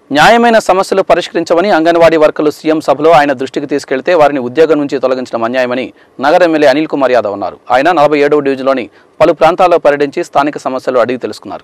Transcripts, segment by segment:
న్యాయమైన సమస్యలు పరిష్కరించమని అంగన్వాడీ వర్కర్లు సీఎం సభలో ఆయన దృష్టికి తీసుకెళ్తే వారిని ఉద్యోగం నుంచి తొలగించడం అన్యాయమని నగర ఎమ్మెల్యే అనిల్ కుమార్ యాదవ్ అన్నారు ఆయన నలభై ఏడవ డివిజన్లోని పలు ప్రాంతాల్లో పర్యటించి స్థానిక సమస్యలు అడిగి తెలుసుకున్నారు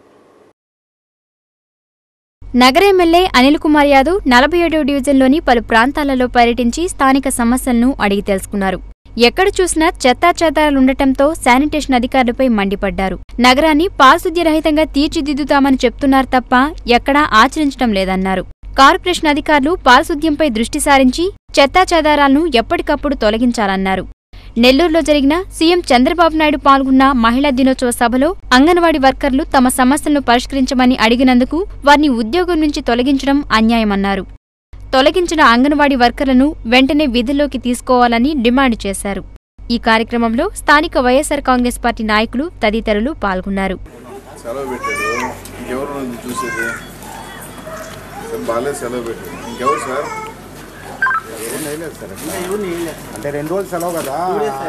నగర ఎమ్మెల్యే అనిల్ కుమార్ యాదవ్ నలభై ఏడవ డివిజన్లోని పలు ప్రాంతాలలో పర్యటించి స్థానిక సమస్యలను అడిగి తెలుసుకున్నారు ఎక్కడ చూసినా చెత్తా చెదారాలుండటంతో శానిటేషన్ అధికారులపై మండిపడ్డారు నగరాన్ని పారిశుద్ధ్యరహితంగా తీర్చిదిద్దుతామని చెప్తున్నారు తప్ప ఎక్కడా ఆచరించడం లేదన్నారు కార్పొరేషన్ అధికారులు పారిశుద్ధ్యంపై దృష్టి సారించి చెత్తా చెదారాలను ఎప్పటికప్పుడు తొలగించాలన్నారు నెల్లూరులో జరిగిన సీఎం చంద్రబాబు నాయుడు పాల్గొన్న మహిళా దినోత్సవ సభలో అంగన్వాడీ వర్కర్లు తమ సమస్యలను పరిష్కరించమని అడిగినందుకు వారిని ఉద్యోగం నుంచి తొలగించడం అన్యాయమన్నారు తొలగించిన అంగన్వాడీ వర్కర్లను వెంటనే విధుల్లోకి తీసుకోవాలని డిమాండ్ చేశారు ఈ కార్యక్రమంలో స్థానిక వైఎస్సార్ కాంగ్రెస్ పార్టీ నాయకులు తదితరులు పాల్గొన్నారు సెలవు పెట్టాడు ఇంకెవరు ఉంది చూసేది సార్ బాగాలేదు సెలవు పెట్టాడు ఇంకెవరు సార్ అంటే రెండు రోజులు సెలవు కదా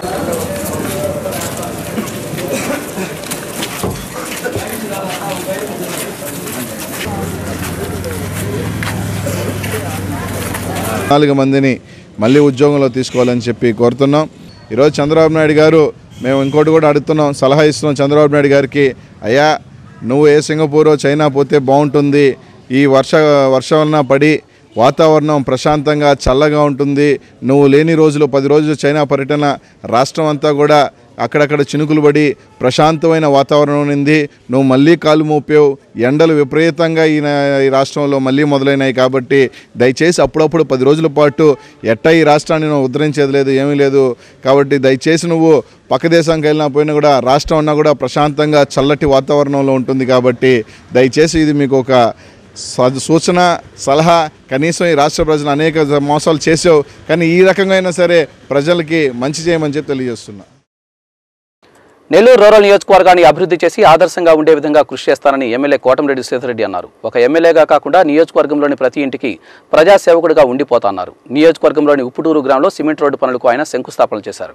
నాలుగు మందిని మళ్ళీ ఉద్యోగంలో తీసుకోవాలని చెప్పి కోరుతున్నాం ఈరోజు చంద్రబాబు నాయుడు గారు మేము ఇంకోటి కూడా అడుగుతున్నాం సలహా ఇస్తున్నాం చంద్రబాబు నాయుడు గారికి అయ్యా నువ్వు ఏ సింగపూరో చైనా పోతే బాగుంటుంది ఈ వర్ష వర్షం వలన పడి వాతావరణం ప్రశాంతంగా చల్లగా ఉంటుంది నువ్వు లేని రోజులు పది రోజులు చైనా పర్యటన రాష్ట్రం అంతా కూడా అక్కడక్కడ చినుకులు పడి ప్రశాంతమైన వాతావరణం ఉంది నువ్వు మళ్ళీ కాలు మోపావు ఎండలు విపరీతంగా ఈ నా- ఈ రాష్ట్రంలో మళ్ళీ మొదలైనాయి కాబట్టి దయచేసి అప్పుడప్పుడు పది రోజుల పాటు ఎట్టా ఈ రాష్ట్రాన్ని నువ్వు ఉద్ధరించేది లేదు ఏమీ లేదు కాబట్టి దయచేసి నువ్వు పక్క దేశానికి వెళ్ళినా పోయినా కూడా రాష్ట్రం అన్నా కూడా ప్రశాంతంగా చల్లటి వాతావరణంలో ఉంటుంది కాబట్టి దయచేసి ఇది మీకు ఒక స- సూచన సలహా కనీసం ఈ రాష్ట్ర ప్రజలు అనేక మోసాలు చేసావు కానీ ఈ రకంగా అయినా సరే ప్రజలకి మంచి చేయమని చెప్పి తెలియజేస్తున్నా నెల్లూరు రూరల్ నియోజకవర్గాన్ని అభివృద్ధి చేసి ఆదర్శంగా ఉండే విధంగా కృషి చేస్తానని ఎమ్మెల్యే కోటంరెడ్డి శ్రీధరెడ్డి అన్నారు ఒక ఎమ్మెల్యేగా కాకుండా నియోజకవర్గంలోని ప్రతి ఇంటికి ప్రజాసేవకుడిగా ఉండిపోతాన్నారు నియోజకవర్గంలోని ఉప్పుటూరు గ్రామంలో సిమెంట్ రోడ్డు పనులకు ఆయన శంకుస్థాపన చేశారు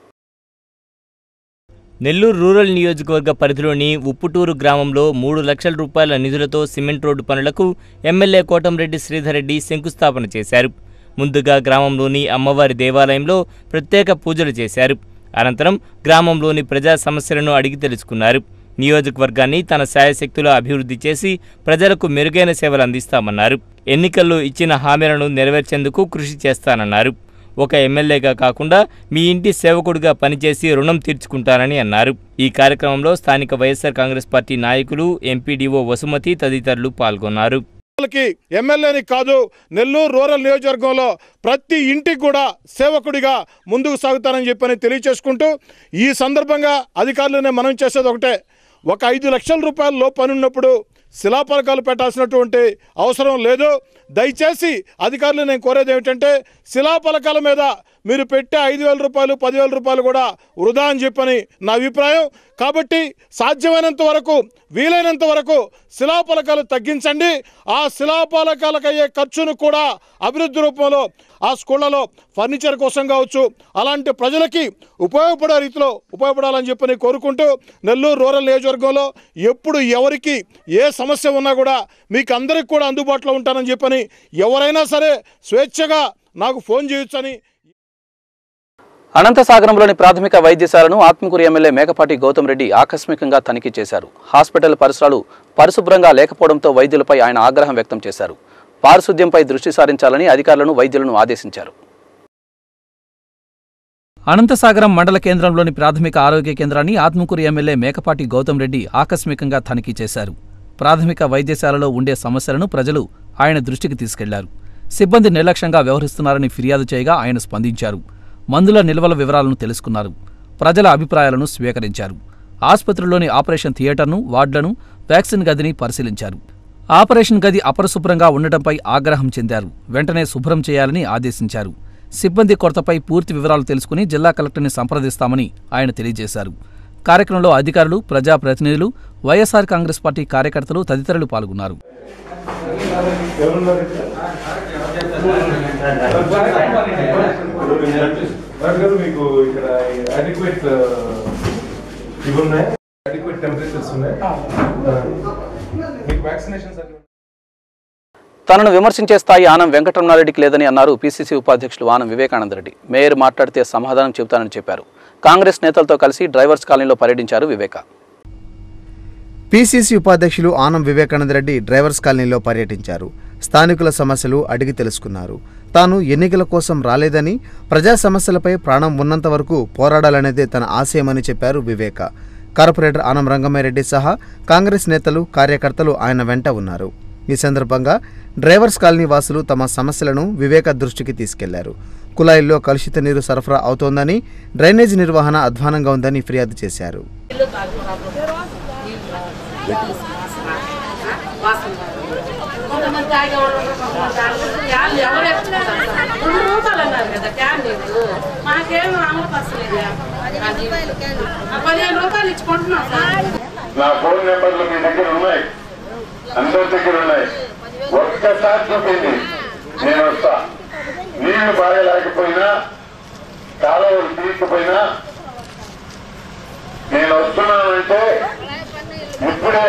నెల్లూరు రూరల్ నియోజకవర్గ పరిధిలోని ఉప్పుటూరు గ్రామంలో మూడు లక్షల రూపాయల నిధులతో సిమెంట్ రోడ్డు పనులకు ఎమ్మెల్యే కోటంరెడ్డి శ్రీధర్రెడ్డి శంకుస్థాపన చేశారు ముందుగా గ్రామంలోని అమ్మవారి దేవాలయంలో ప్రత్యేక పూజలు చేశారు అనంతరం గ్రామంలోని ప్రజా సమస్యలను అడిగి తెలుసుకున్నారు నియోజకవర్గాన్ని తన శాయశక్తుల అభివృద్ధి చేసి ప్రజలకు మెరుగైన సేవలు అందిస్తామన్నారు ఎన్నికల్లో ఇచ్చిన హామీలను నెరవేర్చేందుకు కృషి చేస్తానన్నారు ఒక ఎమ్మెల్యేగా కాకుండా మీ ఇంటి సేవకుడిగా పనిచేసి రుణం తీర్చుకుంటానని అన్నారు ఈ కార్యక్రమంలో స్థానిక వైఎస్సార్ కాంగ్రెస్ పార్టీ నాయకులు ఎంపీడీఓ వసుమతి తదితరులు పాల్గొన్నారు కి ఎమ్మెల్యేని కాదు నెల్లూరు రూరల్ నియోజకవర్గంలో ప్రతి ఇంటికి కూడా సేవకుడిగా ముందుకు సాగుతానని చెప్పని తెలియచేసుకుంటూ ఈ సందర్భంగా అధికారులు నేను మనం చేసేది ఒకటే ఒక ఐదు లక్షల రూపాయల పని ఉన్నప్పుడు శిలాఫలకాలు పెట్టాల్సినటువంటి అవసరం లేదు దయచేసి అధికారులు నేను కోరేది ఏమిటంటే శిలాఫలకాల మీద మీరు పెట్టే ఐదు వేల రూపాయలు పదివేల రూపాయలు కూడా వృధా అని చెప్పని నా అభిప్రాయం కాబట్టి సాధ్యమైనంత వరకు వీలైనంత వరకు శిలాఫలకాలు తగ్గించండి ఆ శిలాఫలకాలకు అయ్యే ఖర్చును కూడా అభివృద్ధి రూపంలో ఆ స్కూళ్ళలో ఫర్నిచర్ కోసం కావచ్చు అలాంటి ప్రజలకి ఉపయోగపడే రీతిలో ఉపయోగపడాలని చెప్పని కోరుకుంటూ నెల్లూరు రూరల్ నియోజకవర్గంలో ఎప్పుడు ఎవరికి ఏ సమస్య ఉన్నా కూడా మీకు అందరికి కూడా అందుబాటులో ఉంటానని చెప్పని ఎవరైనా సరే స్వేచ్ఛగా నాకు ఫోన్ చేయొచ్చని అనంతసాగరంలోని ప్రాథమిక వైద్యశాలను ఆత్మకూరు ఎమ్మెల్యే మేకపాటి గౌతమ్ రెడ్డి ఆకస్మికంగా తనిఖీ చేశారు హాస్పిటల్ పరిసరాలు పరిశుభ్రంగా లేకపోవడంతో వైద్యులపై ఆయన ఆగ్రహం వ్యక్తం చేశారు పారిశుద్ధ్యంపై దృష్టి సారించాలని అధికారులను వైద్యులను ఆదేశించారు అనంతసాగరం మండల కేంద్రంలోని ప్రాథమిక ఆరోగ్య కేంద్రాన్ని ఆత్మకూరు ఎమ్మెల్యే మేకపాటి గౌతమ్ రెడ్డి ఆకస్మికంగా తనిఖీ చేశారు ప్రాథమిక వైద్యశాలలో ఉండే సమస్యలను ప్రజలు ఆయన దృష్టికి తీసుకెళ్లారు సిబ్బంది నిర్లక్ష్యంగా వ్యవహరిస్తున్నారని ఫిర్యాదు చేయగా ఆయన స్పందించారు మందుల నిల్వల వివరాలను తెలుసుకున్నారు ప్రజల అభిప్రాయాలను స్వీకరించారు ఆసుపత్రిలోని ఆపరేషన్ థియేటర్ను వార్డులను వ్యాక్సిన్ గదిని పరిశీలించారు ఆపరేషన్ గది అపరిశుభ్రంగా ఉండటంపై ఆగ్రహం చెందారు వెంటనే శుభ్రం చేయాలని ఆదేశించారు సిబ్బంది కొరతపై పూర్తి వివరాలు తెలుసుకుని జిల్లా కలెక్టర్ని సంప్రదిస్తామని ఆయన తెలియజేశారు కార్యక్రమంలో అధికారులు ప్రజాప్రతినిధులు వైఎస్ఆర్ కాంగ్రెస్ పార్టీ కార్యకర్తలు తదితరులు పాల్గొన్నారు మీకు ఇక్కడ అడిక్వేట్ ఇవి ఉన్నాయి అడిక్వేట్ టెంపరేచర్స్ ఉన్నాయి మీకు వ్యాక్సినేషన్స్ అన్ని తనను విమర్శించే స్థాయి ఆనం వెంకటరమణారెడ్డికి లేదని అన్నారు పీసీసీ ఉపాధ్యక్షులు ఆనం వివేకానందరెడ్డి మేయర్ మాట్లాడితే సమాధానం చెబుతానని చెప్పారు కాంగ్రెస్ నేతలతో కలిసి డ్రైవర్స్ కాలనీలో పర్యటించారు వివేక పీసీసీ ఉపాధ్యక్షులు ఆనం వివేకానంద రెడ్డి డ్రైవర్స్ కాలనీలో పర్యటించారు స్థానికుల సమస్యలు అడిగి తెలుసుకున్నారు తాను ఎన్నికల కోసం రాలేదని ప్రజా సమస్యలపై ప్రాణం ఉన్నంత వరకు పోరాడాలనేదే తన ఆశయమని చెప్పారు వివేక కార్పొరేటర్ ఆనం రంగమ్మారెడ్డి సహా కాంగ్రెస్ నేతలు కార్యకర్తలు ఆయన వెంట ఉన్నారు ఈ సందర్భంగా డ్రైవర్స్ కాలనీ వాసులు తమ సమస్యలను వివేక దృష్టికి తీసుకెళ్లారు కుళాయిల్లో కలుషిత నీరు సరఫరా అవుతోందని డ్రైనేజీ నిర్వహణ అధ్వానంగా ఉందని ఫిర్యాదు చేశారు కొంతమంది తాగేవాళ్ళు కొంతమంది తాగలేదు. వాళ్ళు ఎవరు ఎత్తుకుంటారు సార్? రెండు రూపాయలు అన్నారు కదా క్యాన్ నీళ్ళు మాకేం అమలు పరచలేదు ఆ పదిహేను రూపాయలు ఇచ్చుకుంటున్నాం సార్ నా ఫోన్ నెంబర్లు మీ దగ్గర ఉన్నాయి అందరి దగ్గర ఉన్నాయి ఒక్కసారి చూపింది నేను వస్తా నీళ్లు బాగలేకపోయినా కాలువలు తీయకపోయినా నేను వస్తున్నానంటే ఇప్పుడే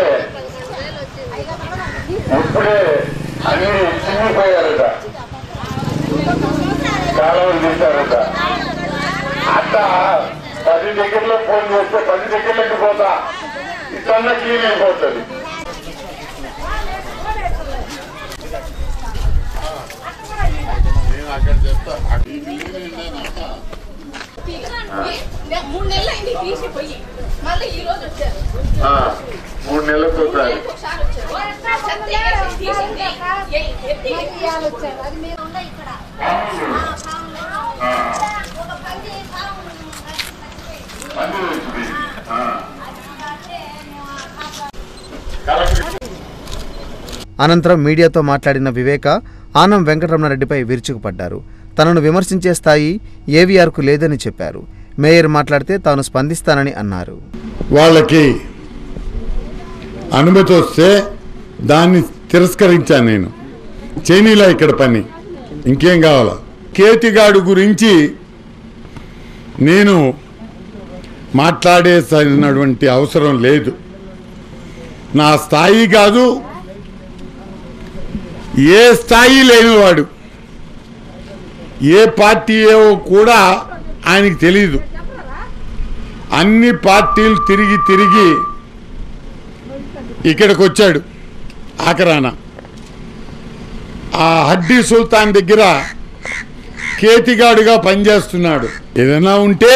ఇప్పుడే అన్ని చిన్నిపోయారట కాలువలు తీశారట అట్లా పది దగ్గరలో ఫోన్ చేస్తే పది దగ్గరలోకి పోతా ఇతన్న క్లీన్ అయిపోతుంది నేను అక్కడ చెప్తా మూడు నెలలు అయింది తీసిపోయి మళ్ళీ ఈ రోజు వచ్చారు ఆ, మూడు నెలలకు ఒకసారి ఒకసారి వచ్చారు చెత్త వేసి తీసింది ఎ- ఎత్తి వచ్చారు అది మీరు ఉన్నాయి ఇక్కడ మంది వచ్చింది ఆ. కలెక్టర్ అనంతరం మీడియాతో మాట్లాడిన వివేక ఆనం వెంకటరమణారెడ్డిపై విరుచుకుపడ్డారు తనను విమర్శించే స్థాయి ఏవీఆర్కు లేదని చెప్పారు మేయర్ మాట్లాడితే తాను స్పందిస్తానని అన్నారు వాళ్ళకి అనుమతి వస్తే దాన్ని తిరస్కరించాను నేను చైనీలా ఇక్కడ పని ఇంకేం కావాలా కేతిగాడు గురించి నేను మాట్లాడేసినటువంటి అవసరం లేదు నా స్థాయి కాదు ఏ స్థాయి లేనివాడు ఏ పార్టీ ఏవో కూడా ఆయనకి తెలియదు అన్ని పార్టీలు తిరిగి తిరిగి ఇక్కడికి వచ్చాడు ఆఖరాన ఆ హడ్డీ సుల్తాన్ దగ్గర కేతిగాడుగా పనిచేస్తున్నాడు ఏదైనా ఉంటే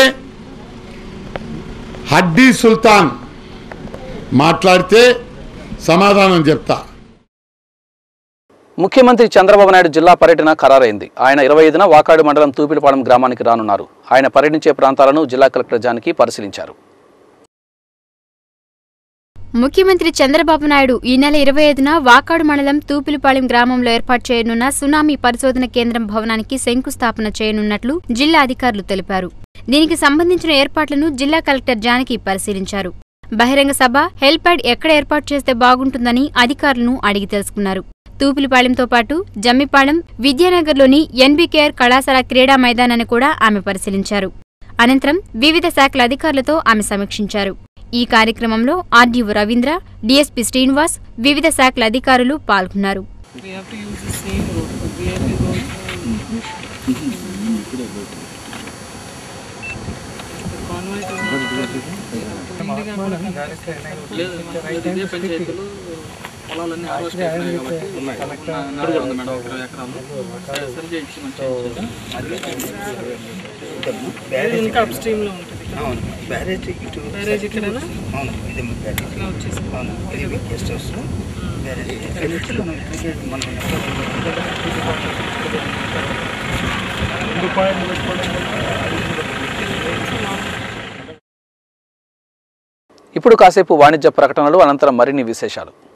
హడ్డీ సుల్తాన్ మాట్లాడితే సమాధానం చెప్తా ముఖ్యమంత్రి చంద్రబాబు నాయుడు జిల్లా పర్యటన ఖరారైంది ఆయన ఇరవై ఐదున వాకాడు మండలం తూపిలపాలెం గ్రామానికి రానున్నారు ఆయన పర్యటించే ప్రాంతాలను జిల్లా కలెక్టర్ జానకి పరిశీలించారు ముఖ్యమంత్రి చంద్రబాబు నాయుడు ఈ నెల ఇరవై ఐదున వాకాడు మండలం తూపిలిపాలెం గ్రామంలో ఏర్పాటు చేయనున్న సునామీ పరిశోధన కేంద్రం భవనానికి శంకుస్థాపన చేయనున్నట్లు జిల్లా అధికారులు తెలిపారు దీనికి సంబంధించిన ఏర్పాట్లను జిల్లా కలెక్టర్ జానకి పరిశీలించారు బహిరంగ సభ హెల్ప్యాడ్ ఎక్కడ ఏర్పాటు చేస్తే బాగుంటుందని అధికారులను అడిగి తెలుసుకున్నారు తూపిలిపాలెంతో పాటు జమ్మిపాలెం విద్యానగర్లోని ఎన్బీకేఆర్ కళాశాల క్రీడా మైదానాన్ని కూడా ఆమె పరిశీలించారు అనంతరం వివిధ శాఖల అధికారులతో ఆమె సమీక్షించారు ఈ కార్యక్రమంలో ఆర్డీఓ రవీంద్ర డీఎస్పీ శ్రీనివాస్ వివిధ శాఖల అధికారులు పాల్గొన్నారు ఇంకా అప్ స్ట్రీమ్ లో ఉంటుంది అవును బ్యారేజ్ ఇటు బ్యారేజ్ ఇక్కడనా అవును ఇది బ్యారేజ్ ఇలా వచ్చేసి అవును ఇది గెస్ట్ హౌస్ బ్యారేజ్ ఇక్కడ నుంచి మనం క్రికెట్ మనం ఇప్పుడు కాసేపు వాణిజ్య ప్రకటనలు అనంతరం మరిన్ని విశేషాలు